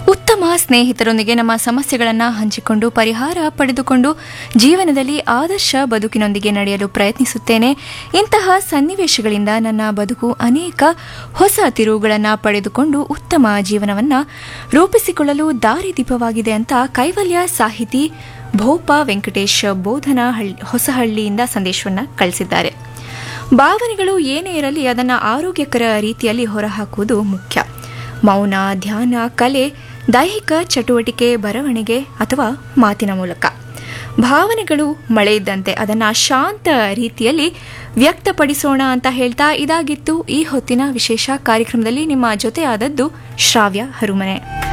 ಉತ್ತಮ ಸ್ನೇಹಿತರೊಂದಿಗೆ ನಮ್ಮ ಸಮಸ್ಯೆಗಳನ್ನು ಹಂಚಿಕೊಂಡು ಪರಿಹಾರ ಪಡೆದುಕೊಂಡು ಜೀವನದಲ್ಲಿ ಆದರ್ಶ ಬದುಕಿನೊಂದಿಗೆ ನಡೆಯಲು ಪ್ರಯತ್ನಿಸುತ್ತೇನೆ ಇಂತಹ ಸನ್ನಿವೇಶಗಳಿಂದ ನನ್ನ ಬದುಕು ಅನೇಕ ಹೊಸ ತಿರುವುಗಳನ್ನು ಪಡೆದುಕೊಂಡು ಉತ್ತಮ ಜೀವನವನ್ನು ರೂಪಿಸಿಕೊಳ್ಳಲು ದಾರಿದೀಪವಾಗಿದೆ ಅಂತ ಕೈವಲ್ಯ ಸಾಹಿತಿ ಭೋಪ ವೆಂಕಟೇಶ್ ಬೋಧನಾ ಹೊಸಹಳ್ಳಿಯಿಂದ ಸಂದೇಶವನ್ನು ಕಳಿಸಿದ್ದಾರೆ ಭಾವನೆಗಳು ಏನೇ ಇರಲಿ ಅದನ್ನು ಆರೋಗ್ಯಕರ ರೀತಿಯಲ್ಲಿ ಹೊರಹಾಕುವುದು ಮುಖ್ಯ ಮೌನ ಧ್ಯಾನ ಕಲೆ ದೈಹಿಕ ಚಟುವಟಿಕೆ ಬರವಣಿಗೆ ಅಥವಾ ಮಾತಿನ ಮೂಲಕ ಭಾವನೆಗಳು ಮಳೆ ಇದ್ದಂತೆ ಅದನ್ನು ಶಾಂತ ರೀತಿಯಲ್ಲಿ ವ್ಯಕ್ತಪಡಿಸೋಣ ಅಂತ ಹೇಳ್ತಾ ಇದಾಗಿತ್ತು ಈ ಹೊತ್ತಿನ ವಿಶೇಷ ಕಾರ್ಯಕ್ರಮದಲ್ಲಿ ನಿಮ್ಮ ಜೊತೆ ಆದದ್ದು ಶ್ರಾವ್ಯ ಹರುಮನೆ